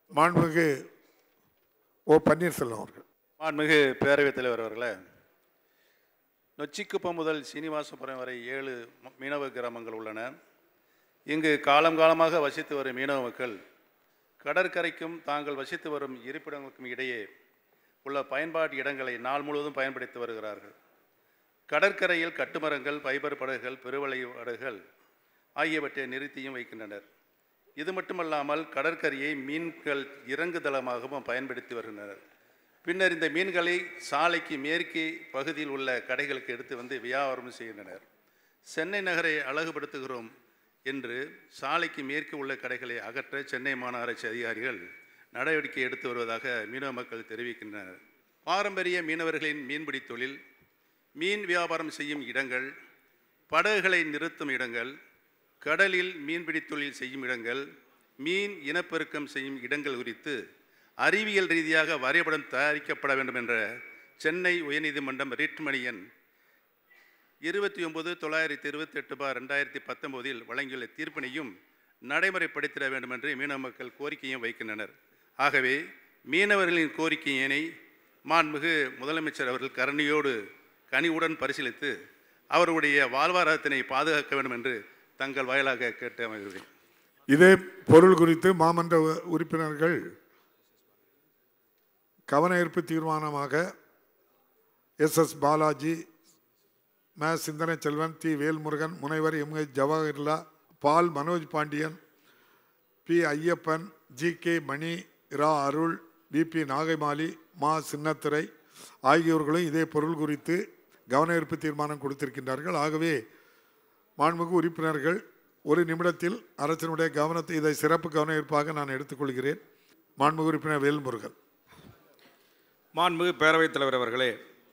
மாண்புமிகு ஓ பன்னீர்செல்வம் அவர்கள் மாண்புமிகு பேரவைத் தலைவர் அவர்களே நொச்சிக்குப்பம் முதல் சீனிவாசபுரம் வரை ஏழு ம- மீனவ கிராமங்கள் உள்ளன இங்கு காலம் காலமாக வசித்து வரும் மீனவ மக்கள் கடற்கரைக்கும் தாங்கள் வசித்து வரும் இருப்பிடங்களுக்கும் இடையே உள்ள பயன்பாட்டு இடங்களை நாள் முழுவதும் பயன்படுத்தி வருகிறார்கள் கடற்கரையில் கட்டுமரங்கள் பைபர் படகுகள் பெருவளை படகுகள் ஆகியவற்றை நிறுத்தியும் வைக்கின்றனர் இது மட்டுமல்லாமல் கடற்கரையை மீன்கள் இறங்குதளமாகவும் பயன்படுத்தி வருகின்றனர் பின்னர் இந்த மீன்களை சாலைக்கு மேற்கே பகுதியில் உள்ள கடைகளுக்கு எடுத்து வந்து வியாபாரம் செய்கின்றனர் சென்னை நகரை அழகுபடுத்துகிறோம் என்று சாலைக்கு மேற்கே உள்ள கடைகளை அகற்ற சென்னை மாநகராட்சி அதிகாரிகள் நடவடிக்கை எடுத்து வருவதாக மீனவ மக்கள் தெரிவிக்கின்றனர் பாரம்பரிய மீனவர்களின் மீன்பிடி தொழில் மீன் வியாபாரம் செய்யும் இடங்கள் படகுகளை நிறுத்தும் இடங்கள் கடலில் மீன்பிடி தொழில் செய்யும் இடங்கள் மீன் இனப்பெருக்கம் செய்யும் இடங்கள் குறித்து அறிவியல் ரீதியாக வரைபடம் தயாரிக்கப்பட வேண்டும் என்ற சென்னை உயர்நீதிமன்றம் ரிட் மணி எண் இருபத்தி ஒன்பது தொள்ளாயிரத்தி இருபத்தி எட்டு பார் ரெண்டாயிரத்தி பத்தொம்போதில் வழங்கியுள்ள தீர்ப்பினையும் நடைமுறைப்படுத்திட வேண்டும் என்று மீனவ மக்கள் கோரிக்கையும் வைக்கின்றனர் ஆகவே மீனவர்களின் கோரிக்கையினை மாண்புமிகு முதலமைச்சர் அவர்கள் கருணையோடு கனிவுடன் பரிசீலித்து அவருடைய வாழ்வாதாரத்தினை பாதுகாக்க வேண்டும் என்று தங்கள் வாயிலாக கேட்டு அமைகிறேன் இதே பொருள் குறித்து மாமன்ற உ- உறுப்பினர்கள் கவன ஈர்ப்பு தீர்மானமாக எஸ் எஸ் பாலாஜி ம சிந்தனை செல்வன் தி வேல்முருகன் முனைவர் எம் எச் ஜவஹர்லா பால் Manoj Pandian P Ayyappan G K Mani இரா அருள் பிபி நாகைமாலி மா சின்னத்துரை ஆகியோர்களும் இதே பொருள் குறித்து கவன ஈர்ப்பு தீர்மானம் கொடுத்திருக்கின்றார்கள் ஆகவே மாண்புமிகு உறுப்பினர்கள் ஒரு நிமிடத்தில் அரசினுடைய கவனத்தை இதை சிறப்பு கவன ஈர்ப்பாக நான் எடுத்துக்கொள்கிறேன் மாண்புமிகு உறுப்பினர் வேல்முருகன் மாண்புமிகு பேரவைத் தலைவர் அவர்களே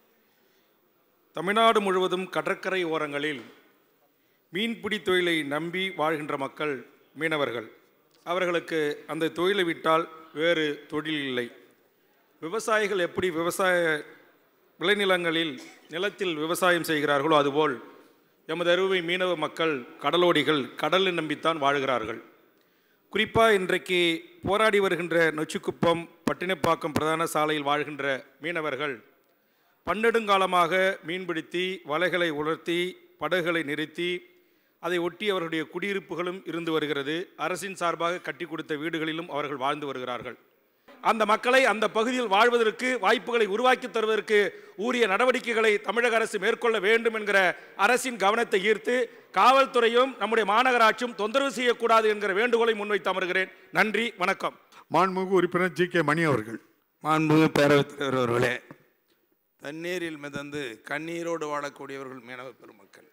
தமிழ்நாடு முழுவதும் கடற்கரை ஓரங்களில் மீன்பிடி தொழிலை நம்பி வாழ்கின்ற மக்கள் மீனவர்கள் அவர்களுக்கு அந்த தொழிலை விட்டால் வேறு தொழில் இல்லை விவசாயிகள் எப்படி விவசாய விளைநிலங்களில் நிலத்தில் விவசாயம் செய்கிறார்களோ அதுபோல் எமது அருமை மீனவ மக்கள் கடலோடிகள் கடலை நம்பித்தான் வாழ்கிறார்கள் குறிப்பாக இன்றைக்கு போராடி வருகின்ற நொச்சிக்குப்பம் பட்டினப்பாக்கம் பிரதான சாலையில் வாழ்கின்ற மீனவர்கள் பன்னெடுங்காலமாக மீன்பிடித்து வலைகளை உலர்த்தி படகுகளை நிறுத்தி அதை ஒட்டி அவர்களுடைய குடியிருப்புகளும் இருந்து வருகிறது அரசின் சார்பாக கட்டி கொடுத்த வீடுகளிலும் அவர்கள் வாழ்ந்து வருகிறார்கள் அந்த மக்களை அந்த பகுதியில் வாழ்வதற்கு வாய்ப்புகளை உருவாக்கி தருவதற்கு உரிய நடவடிக்கைகளை தமிழக அரசு மேற்கொள்ள வேண்டும் என்கிற அரசின் கவனத்தை ஈர்த்து காவல்துறையும் நம்முடைய மாநகராட்சியும் தொந்தரவு செய்யக்கூடாது என்கிற வேண்டுகோளை முன்வைத்து அமர்கிறேன் நன்றி வணக்கம் மாண்புமிகு உறுப்பினர் ஜி கே மணி அவர்கள் மாண்புமிகு பேரவைத் தலைவர் அவர்களே தண்ணீரில் மிதந்து கண்ணீரோடு வாழக்கூடியவர்கள் மீனவ பெருமக்கள்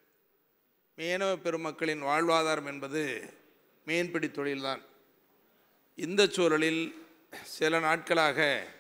மீனவ பெருமக்களின் வாழ்வாதாரம் என்பது மீன்பிடி தொழில்தான் இந்த சூழலில் சில நாட்களாக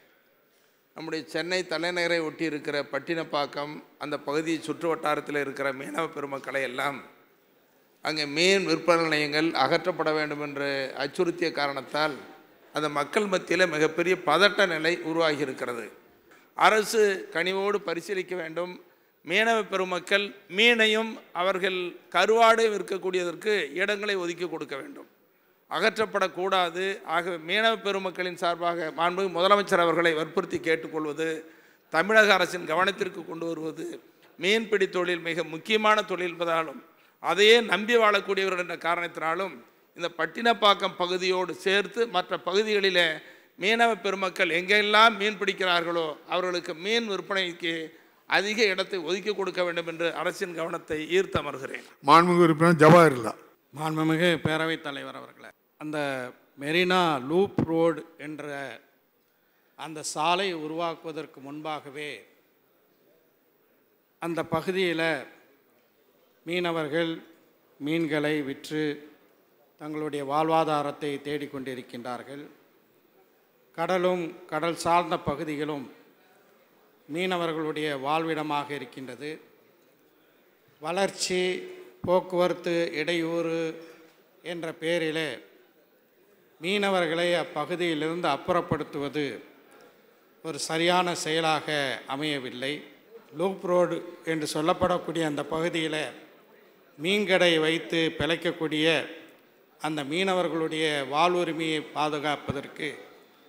நம்முடைய சென்னை தலைநகரை ஒட்டி இருக்கிற பட்டினப்பாக்கம் அந்த பகுதி சுற்று வட்டாரத்தில் இருக்கிற மீனவ பெருமக்களை எல்லாம் அங்கே மீன் விற்பனை நிலையங்கள் அகற்றப்பட வேண்டும் என்று அச்சுறுத்திய காரணத்தால் அந்த மக்கள் மத்தியில் மிகப்பெரிய பதட்ட நிலை உருவாகி இருக்கிறது அரசு கனிவோடு பரிசீலிக்க வேண்டும் மீனவ பெருமக்கள் மீனையும் அவர்கள் கருவாடு விற்கக்கூடியதற்கு இடங்களை ஒதுக்கி கொடுக்க வேண்டும் அகற்றப்படக்கூடாது ஆகவே மீனவ பெருமக்களின் சார்பாக மாண்புமிகு முதலமைச்சர் அவர்களை வற்புறுத்தி கேட்டுக்கொள்வது தமிழக அரசின் கவனத்திற்கு கொண்டு வருவது மீன்பிடி தொழில் மிக முக்கியமான தொழில் என்பதாலும் அதையே நம்பி வாழக்கூடியவர்கள் என்ற காரணத்தினாலும் இந்த பட்டினப்பாக்கம் பகுதியோடு சேர்த்து மற்ற பகுதிகளிலே மீனவ பெருமக்கள் எங்கெல்லாம் மீன் பிடிக்கிறார்களோ அவர்களுக்கு மீன் விற்பனைக்கு அதிக இடத்தை ஒதுக்கி கொடுக்க வேண்டும் என்று அரசின் கவனத்தை ஈர்த்து அமர்கிறேன் மாண்புமிகு உறுப்பினர் ஜவஹர்லா மாண்புமிகு பேரவைத் தலைவர் அவர்களே அந்த மெரினா லூப் ரோடு என்ற அந்த சாலை உருவாக்குவதற்கு முன்பாகவே அந்த பகுதியில் மீனவர்கள் மீன்களை விற்று தங்களுடைய வாழ்வாதாரத்தை தேடிக்கொண்டிருக்கின்றார்கள் கடலும் கடல் சார்ந்த பகுதிகளும் மீனவர்களுடைய வாழ்விடமாக இருக்கின்றது வளர்ச்சி போக்குவரத்து இடையூறு என்ற பெயரிலே மீனவர்களை அப்பகுதியிலிருந்து அப்புறப்படுத்துவது ஒரு சரியான செயலாக அமையவில்லை லூப் ரோடு என்று சொல்லப்படக்கூடிய அந்த பகுதியில் மீன்கடை வைத்து பிழைக்கக்கூடிய அந்த மீனவர்களுடைய வாழ்வுரிமையை பாதுகாப்பதற்கு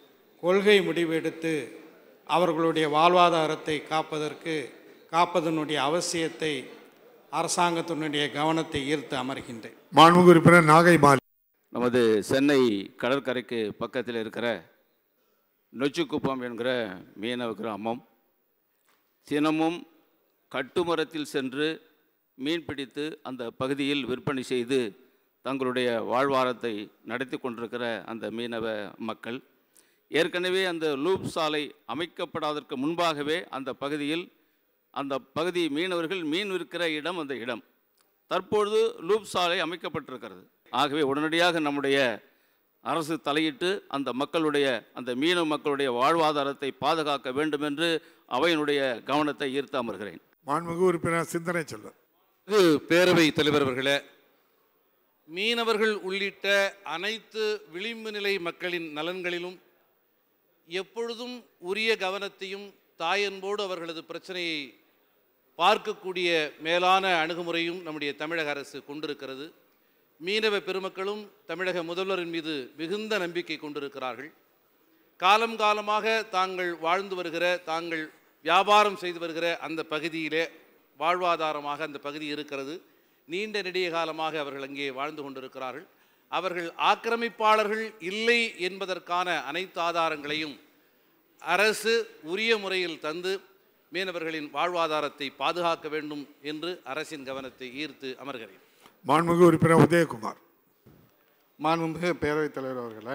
கொள்கை முடிவெடுத்து அவர்களுடைய வாழ்வாதாரத்தை காப்பதற்கு காப்பதனுடைய அவசியத்தை அரசாங்கத்தினுடைய கவனத்தை ஈர்த்து அமர்கின்றேன் மாண்புமிகு உறுப்பினர் நாகை மாலி நமது சென்னை கடற்கரைக்கு பக்கத்தில் இருக்கிற நொச்சிக்குப்பம் என்கிற மீனவ கிராமம் தினமும் கட்டுமரத்தில் சென்று மீன் பிடித்து அந்த பகுதியில் விற்பனை செய்து தங்களுடைய வாழ்வாரத்தை நடத்தி கொண்டிருக்கிற அந்த மீனவ மக்கள் ஏற்கனவே அந்த லூப் சாலை அமைக்கப்படாதற்கு முன்பாகவே அந்த பகுதியில் அந்த பகுதி மீனவர்கள் மீன் விற்கிற இடம் அந்த இடம் தற்பொழுது லூப் சாலை அமைக்கப்பட்டிருக்கிறது ஆகவே உடனடியாக நம்முடைய அரசு தலையிட்டு அந்த மக்களுடைய அந்த மீனவ மக்களுடைய வாழ்வாதாரத்தை பாதுகாக்க வேண்டும் என்று அவையினுடைய கவனத்தை ஈர்த்து அமர்கிறேன் மாண்புமிகு உறுப்பினர் சிந்தனை செல்வன் இது பேரவை தலைவர் அவர்களே மீனவர்கள் உள்ளிட்ட அனைத்து விளிம்பு நிலை மக்களின் நலன்களிலும் எப்பொழுதும் உரிய கவனத்தையும் தாயன்போடு அவர்களது பிரச்சனையை பார்க்கக்கூடிய மேலான அணுகுமுறையும் நம்முடைய தமிழக அரசு கொண்டிருக்கிறது மீனவ பெருமக்களும் தமிழக முதல்வரின் மீது மிகுந்த நம்பிக்கை கொண்டிருக்கிறார்கள் காலம் காலமாக தாங்கள் வாழ்ந்து வருகிற தாங்கள் வியாபாரம் செய்து வருகிற அந்த பகுதியிலே வாழ்வாதாரமாக அந்த பகுதி இருக்கிறது நீண்ட நெடிய காலமாக அவர்கள் அங்கே வாழ்ந்து கொண்டிருக்கிறார்கள் அவர்கள் ஆக்கிரமிப்பாளர்கள் இல்லை என்பதற்கான அனைத்து ஆதாரங்களையும் அரசு உரிய முறையில் தந்து மீனவர்களின் வாழ்வாதாரத்தை பாதுகாக்க வேண்டும் என்று அரசின் கவனத்தை ஈர்த்து அமர்கிறேன் மாண்புமிகு உறுப்பினர் உதயகுமார் மாண்புமிகு பேரவைத் தலைவர் அவர்களே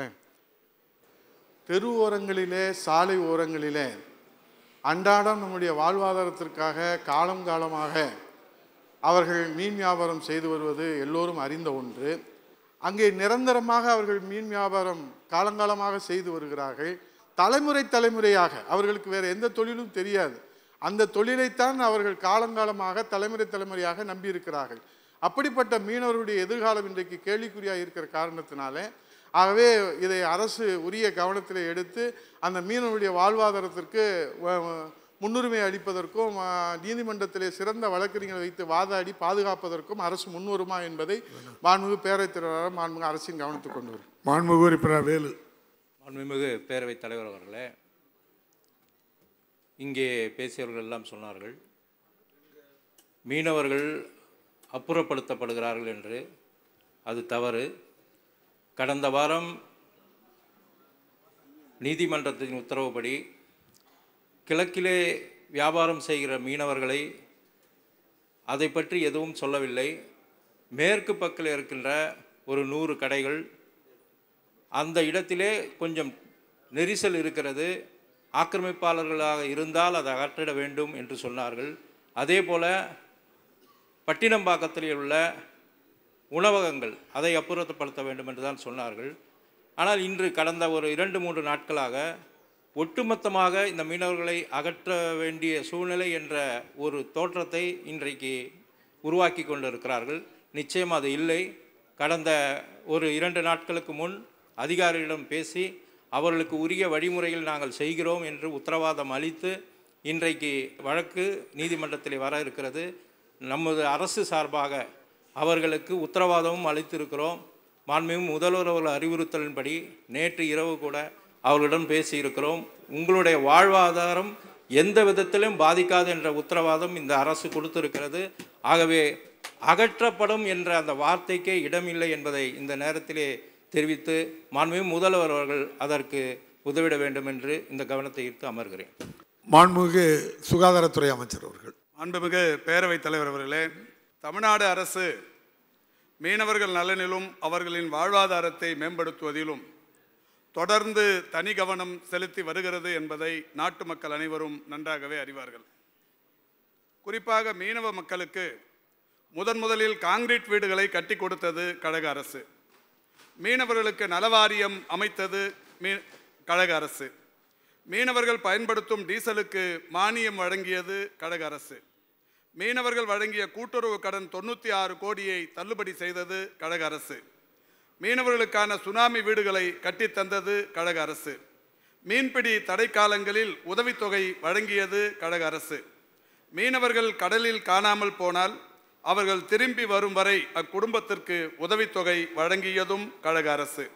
தெரு ஓரங்களிலே சாலை ஓரங்களிலே அன்றாடம் நம்முடைய வாழ்வாதாரத்திற்காக காலம் காலமாக அவர்கள் மீன் வியாபாரம் செய்து வருவது எல்லோரும் அறிந்த ஒன்று அங்கே நிரந்தரமாக அவர்கள் மீன் வியாபாரம் காலங்காலமாக செய்து வருகிறார்கள் தலைமுறை தலைமுறையாக அவர்களுக்கு வேறு எந்த தொழிலும் தெரியாது அந்த தொழிலைத்தான் அவர்கள் காலங்காலமாக தலைமுறை தலைமுறையாக நம்பியிருக்கிறார்கள் அப்படிப்பட்ட மீனவர்களுடைய எதிர்காலம் இன்றைக்கு கேள்விக்குறியாக இருக்கிற காரணத்தினாலே ஆகவே இதை அரசு உரிய கவனத்தில் எடுத்து அந்த மீனவருடைய வாழ்வாதாரத்திற்கு வ- வ- முன்னுரிமை அளிப்பதற்கும் ஆ, நீதிமன்றத்திலே சிறந்த வழக்கறிஞரை வைத்து வாதாடி பாதுகாப்பதற்கும் அரசு முன்வருமா என்பதை மாண்புமிகு பேரவைத் தலைவராக மாண்புமிகு அரசின் கவனத்துக்கு கொண்டு வரும் மாண்புமிகு உறுப்பினர் வேலு மாண்புமிகு பேரவைத் தலைவர் அவர்களே இங்கே பேசியவர்கள் எல்லாம் சொன்னார்கள் மீனவர்கள் அப்புறப்படுத்தப்படுகிறார்கள் என்று அது தவறு கடந்த வாரம் நீதிமன்றத்தின் உத்தரவுப்படி கிழக்கிலே வியாபாரம் செய்கிற மீனவர்களை அதை பற்றி எதுவும் சொல்லவில்லை மேற்கு பக்கத்தில் இருக்கின்ற ஒரு நூறு கடைகள் அந்த இடத்திலே கொஞ்சம் நெரிசல் இருக்கிறது ஆக்கிரமிப்பாளர்களாக இருந்தால் அதை அகற்றிட வேண்டும் என்று சொன்னார்கள் அதே போல் பட்டினம்பாக்கத்தில் உள்ள உணவகங்கள் அதை அப்புறப்படுத்த வேண்டும் என்று தான் சொன்னார்கள் ஆனால் இன்று கடந்த ஒரு இரண்டு மூன்று நாட்களாக ஒட்டுமொத்தமாக இந்த மீனவர்களை அகற்ற வேண்டிய சூழ்நிலை என்ற ஒரு தோற்றத்தை இன்றைக்கு உருவாக்கி கொண்டிருக்கிறார்கள் நிச்சயம் அது இல்லை கடந்த ஒரு இரண்டு நாட்களுக்கு முன் அதிகாரிகளிடம் பேசி அவர்களுக்கு உரிய வழிமுறைகள் நாங்கள் செய்கிறோம் என்று உத்தரவாதம் அளித்து இன்றைக்கு வழக்கு நீதிமன்றத்தில் வர இருக்கிறது நமது அரசு சார்பாக அவர்களுக்கு உத்தரவாதமும் அளித்திருக்கிறோம் மாண்புமிகு முதல்வர் அவர்கள் அறிவுறுத்தலின்படி நேற்று இரவு கூட அவர்களிடம் பேசியிருக்கிறோம் உங்களுடைய வாழ்வாதாரம் எந்த விதத்திலும் பாதிக்காது என்ற உத்தரவாதம் இந்த அரசு கொடுத்திருக்கிறது ஆகவே அகற்றப்படும் என்ற அந்த வார்த்தைக்கே இடமில்லை என்பதை இந்த நேரத்திலே தெரிவித்து மாண்புமிகு முதல்வர் அவர்கள் அதற்கு உதவிட வேண்டும் என்று இந்த கவனத்தை ஈர்த்து அமர்கிறேன் மாண்புமிகு சுகாதாரத்துறை அமைச்சர் அவர்கள் மாண்புமிகு பேரவைத் தலைவர் அவர்களே தமிழ்நாடு அரசு மீனவர்கள் நலனிலும் அவர்களின் வாழ்வாதாரத்தை மேம்படுத்துவதிலும் தொடர்ந்து தனி கவனம் செலுத்தி வருகிறது என்பதை நாட்டு மக்கள் அனைவரும் நன்றாகவே அறிவார்கள் குறிப்பாக மீனவ மக்களுக்கு முதன் முதலில் காங்கிரீட் வீடுகளை கட்டி கொடுத்தது கழக அரசு மீனவர்களுக்கு நலவாரியம் அமைத்தது மீ கழக அரசு மீனவர்கள் பயன்படுத்தும் டீசலுக்கு மானியம் வழங்கியது கழக அரசு மீனவர்கள் வழங்கிய கூட்டுறவு கடன் தொண்ணூற்றி ஆறு கோடியை தள்ளுபடி செய்தது கழக அரசு மீனவர்களுக்கான சுனாமி வீடுகளை கட்டித் தந்தது கழக அரசு மீன்பிடி தடை காலங்களில் உதவித்தொகை வழங்கியது கழக அரசு மீனவர்கள் கடலில் காணாமல் போனால் அவர்கள் திரும்பி வரும் வரை அக்குடும்பத்திற்கு உதவித்தொகை வழங்கியதும் கழக அரசு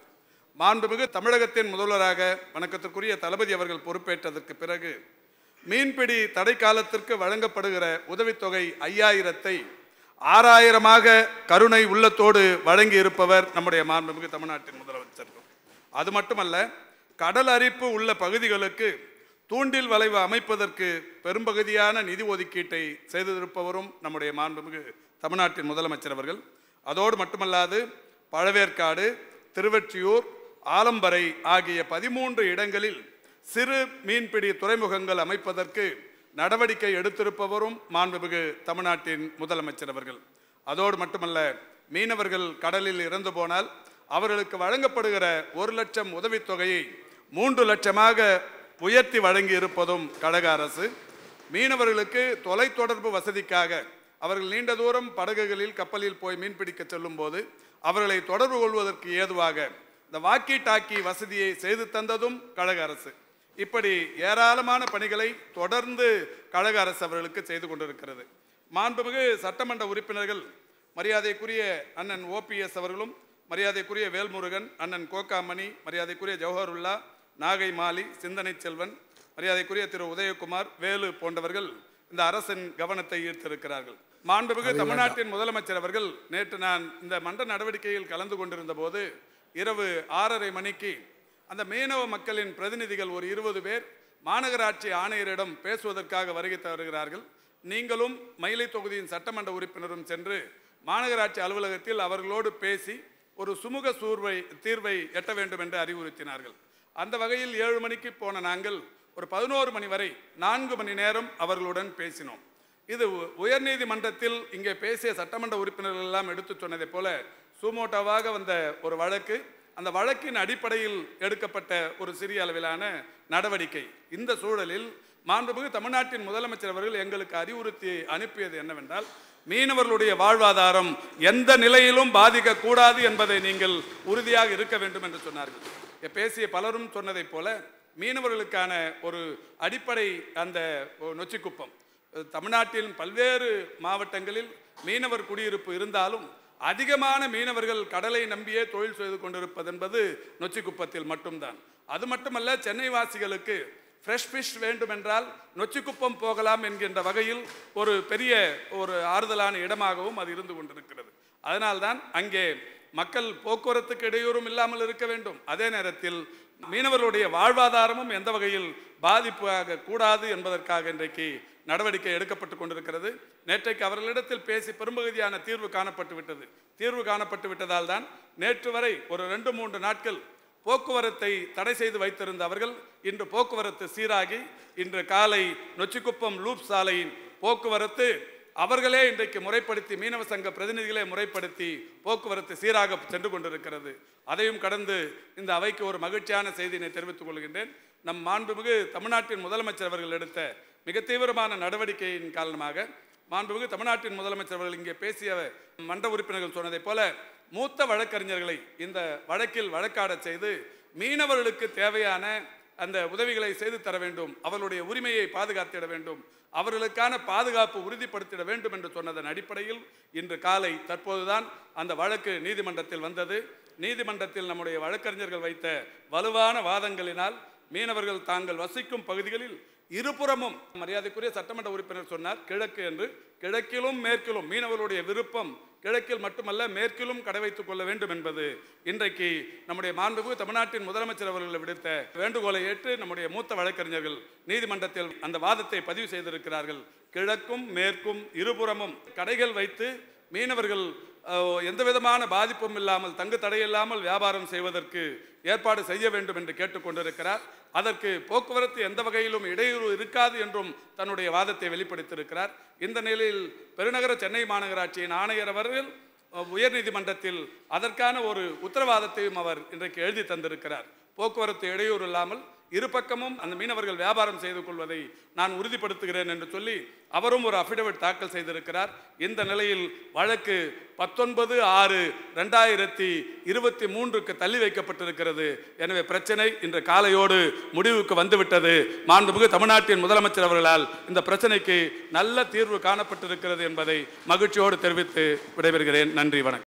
மாண்புமிகு தமிழகத்தின் முதல்வராக வணக்கத்திற்குரிய தளபதி அவர்கள் பொறுப்பேற்றதற்கு பிறகு மீன்பிடி தடை காலத்திற்கு வழங்கப்படுகிற உதவித்தொகை ஐயாயிரத்தை ஆறாயிரமாக கருணை உள்ளத்தோடு வழங்கி இருப்பவர் நம்முடைய மாண்புமிகு தமிழ்நாட்டின் முதலமைச்சர் அது மட்டுமல்ல கடல் அரிப்பு உள்ள பகுதிகளுக்கு தூண்டில் வளைவு அமைப்பதற்கு பெரும்பகுதியான நிதி ஒதுக்கீட்டை செய்திருப்பவரும் நம்முடைய மாண்புமிகு தமிழ்நாட்டின் முதலமைச்சர் அவர்கள் அதோடு மட்டுமல்லாது பழவேற்காடு திருவெற்றியூர் ஆலம்பரை ஆகிய பதிமூன்று இடங்களில் சிறு மீன்பிடி துறைமுகங்கள் அமைப்பதற்கு நடவடிக்கை எடுத்திருப்பவரும் மாண்புமிகு தமிழ்நாட்டின் முதலமைச்சர் அவர்கள் அதோடு மட்டுமல்ல மீனவர்கள் கடலில் இறந்து போனால் அவர்களுக்கு வழங்கப்படுகிற ஒரு லட்சம் உதவித்தொகையை மூன்று லட்சமாக உயர்த்தி வழங்கி இருப்பதும் கழக அரசு மீனவர்களுக்கு தொலைத்தொடர்பு வசதிக்காக அவர்கள் நீண்ட தூரம் படகுகளில் கப்பலில் போய் மீன்பிடிக்க செல்லும் போது அவர்களை தொடர்பு கொள்வதற்கு ஏதுவாக இந்த வாக்கி டாக்கி வசதியை செய்து தந்ததும் கழக அரசு இப்படி ஏராளமான பணிகளை தொடர்ந்து கழக அரசு அவர்களுக்கு செய்து கொண்டிருக்கிறது மாண்புமிகு சட்டமன்ற உறுப்பினர்கள் மரியாதைக்குரிய அண்ணன் ஓபிஎஸ் அவர்களும் மரியாதைக்குரிய வேல்முருகன் அண்ணன் கோகாமணி மரியாதைக்குரிய ஜவஹருல்லா நாகை மாலி சிந்தனை செல்வன் மரியாதைக்குரிய திரு உதயகுமார் வேலு போன்றவர்கள் இந்த அரசின் கவனத்தை ஈர்த்திருக்கிறார்கள் மாண்புமிகு தமிழ்நாட்டின் முதலமைச்சர் அவர்கள் நேற்று நான் இந்த மன்ற நடவடிக்கையில் கலந்து கொண்டிருந்த போது இரவு ஆறரை மணிக்கு அந்த மீனவ மக்களின் பிரதிநிதிகள் ஒரு இருபது பேர் மாநகராட்சி ஆணையரிடம் பேசுவதற்காக வருகை தருகிறார்கள் நீங்களும் மயிலை தொகுதியின் சட்டமன்ற உறுப்பினரும் சென்று மாநகராட்சி அலுவலகத்தில் அவர்களோடு பேசி ஒரு சுமூக சூர்வை தீர்வை எட்ட வேண்டும் என்று அறிவுறுத்தினார்கள் அந்த வகையில் ஏழு மணிக்கு போன நாங்கள் ஒரு பதினோரு மணி வரை நான்கு மணி நேரம் அவர்களுடன் பேசினோம் இது உ- உயர்நீதிமன்றத்தில் இங்கே பேசிய சட்டமன்ற உறுப்பினர்கள் எல்லாம் எடுத்துச் சொன்னதைப் போல சுமோட்டோவாக வந்த ஒரு வழக்கு அந்த வழக்கின் அடிப்படையில் எடுக்கப்பட்ட ஒரு சிறிய அளவிலான நடவடிக்கை இந்த சூழலில் மாண்புமிகு தமிழ்நாட்டின் முதலமைச்சர் அவர்கள் எங்களுக்கு அறிவுறுத்தி அனுப்பியது என்னவென்றால் மீனவர்களுடைய வாழ்வாதாரம் எந்த நிலையிலும் பாதிக்கக்கூடாது என்பதை நீங்கள் உறுதியாக இருக்க வேண்டும் என்று சொன்னார்கள் இங்க பேசிய பலரும் சொன்னதைப் போல மீனவர்களுக்கான ஒரு அடிப்படை அந்த நொச்சிக்குப்பம் தமிழ்நாட்டின் பல்வேறு மாவட்டங்களில் மீனவர் குடியிருப்பு இருந்தாலும் அதிகமான மீனவர்கள் கடலை நம்பியே தொழில் செய்து கொண்டிருப்பது என்பது நொச்சிக்குப்பத்தில் மட்டும்தான் அது மட்டுமல்ல சென்னை வாசிகளுக்கு ஃப்ரெஷ் ஃபிஷ் வேண்டுமென்றால் நொச்சிக்குப்பம் போகலாம் என்கின்ற வகையில் ஒரு பெரிய ஒரு ஆறுதலான இடமாகவும் அது இருந்து கொண்டிருக்கிறது அதனால்தான் அங்கே மக்கள் போக்குவரத்துக்கு இடையூறும் இல்லாமல் இருக்க வேண்டும் அதே நேரத்தில் மீனவர்களுடைய வாழ்வாதாரமும் எந்த வகையில் பாதிப்பாக கூடாது என்பதற்காக இன்றைக்கு நடவடிக்கை எடுக்கப்பட்டு கொண்டிருக்கிறது நேற்றைக்கு அவர்களிடத்தில் பேசி பெரும்பகுதியான தீர்வு காணப்பட்டு விட்டது தீர்வு காணப்பட்டு விட்டதால் தான் நேற்று வரை ஒரு ரெண்டு மூன்று நாட்கள் போக்குவரத்தை தடை செய்து வைத்திருந்த அவர்கள் இன்று போக்குவரத்து சீராகி இன்று காலை நொச்சிக்குப்பம் லூப் சாலையின் போக்குவரத்து அவர்களே இன்றைக்கு முறைப்படுத்தி மீனவ சங்க பிரதிநிதிகளே முறைப்படுத்தி போக்குவரத்து சீராக சென்று கொண்டிருக்கிறது அதையும் கடந்து இந்த அவைக்கு ஒரு மகிழ்ச்சியான செய்தியினை தெரிவித்துக் கொள்கின்றேன் நம் மாண்புமிகு தமிழ்நாட்டின் முதலமைச்சர் அவர்கள் எடுத்த மிக தீவிரமான நடவடிக்கையின் காரணமாக மாண்புமிகு தமிழ்நாட்டின் முதலமைச்சர் அவர்கள் இங்கே பேசிய மன்ற உறுப்பினர்கள் சொன்னதைப் போல மூத்த வழக்கறிஞர்களை இந்த வழக்கில் வழக்காடச் செய்து மீனவர்களுக்கு தேவையான அந்த உதவிகளை செய்து தர வேண்டும் அவர்களுடைய உரிமையை பாதுகாத்திட வேண்டும் அவர்களுக்கான பாதுகாப்பு உறுதிப்படுத்திட வேண்டும் என்று சொன்னதன் அடிப்படையில் இன்று காலை தற்போதுதான் அந்த வழக்கு நீதிமன்றத்தில் வந்தது நீதிமன்றத்தில் நம்முடைய வழக்கறிஞர்கள் வைத்த வலுவான வாதங்களினால் மீனவர்கள் தாங்கள் வசிக்கும் பகுதிகளில் இருபுறமும் மரியாதைக்குரிய சட்டமன்ற உறுப்பினர் சொன்னார் கிழக்கு என்று கிழக்கிலும் மேற்கிலும் மீனவர்களுடைய விருப்பம் கிழக்கில் மட்டுமல்ல மேற்கிலும் கடை வைத்துக் கொள்ள வேண்டும் என்பது இன்றைக்கு நம்முடைய மாண்புமிகு தமிழ்நாட்டின் முதலமைச்சர் அவர்கள் விடுத்த வேண்டுகோளை ஏற்று நம்முடைய மூத்த வழக்கறிஞர்கள் நீதிமன்றத்தில் அந்த வாதத்தை பதிவு செய்திருக்கிறார்கள் கிழக்கும் மேற்கும் இருபுறமும் கடைகள் வைத்து மீனவர்கள் அஹ், எந்த விதமான பாதிப்பும் இல்லாமல் தங்கு தடையில்லாமல் வியாபாரம் செய்வதற்கு ஏற்பாடு செய்ய வேண்டும் என்று கேட்டுக்கொண்டிருக்கிறார் அதற்கு போக்குவரத்து எந்த வகையிலும் இடையூறு இருக்காது என்றும் தன்னுடைய வாதத்தை வெளிப்படுத்தியிருக்கிறார் இந்த நிலையில் பெருநகர சென்னை மாநகராட்சியின் ஆணையர் அவர்கள் அஹ், உயர்நீதிமன்றத்தில் அதற்கான ஒரு உத்தரவாதத்தையும் அவர் இன்றைக்கு எழுதி தந்திருக்கிறார் போக்குவரத்து இடையூறு இல்லாமல் இரு பக்கமும் அந்த மீனவர்கள் வியாபாரம் செய்து கொள்வதை நான் உறுதிப்படுத்துகிறேன் என்று சொல்லி அவரும் ஒரு அஃபிடவிட் தாக்கல் செய்திருக்கிறார் இந்த நிலையில் வழக்கு பத்தொன்பது ஆறு ரெண்டாயிரத்தி இருபத்தி மூன்றுக்கு தள்ளி வைக்கப்பட்டிருக்கிறது எனவே பிரச்சனை இன்று காலையோடு முடிவுக்கு வந்துவிட்டது மாண்புமிகு தமிழ்நாட்டின் முதலமைச்சர் அவர்களால் இந்த பிரச்சனைக்கு நல்ல தீர்வு காணப்பட்டிருக்கிறது என்பதை மகிழ்ச்சியோடு தெரிவித்து விடைபெறுகிறேன் நன்றி வணக்கம்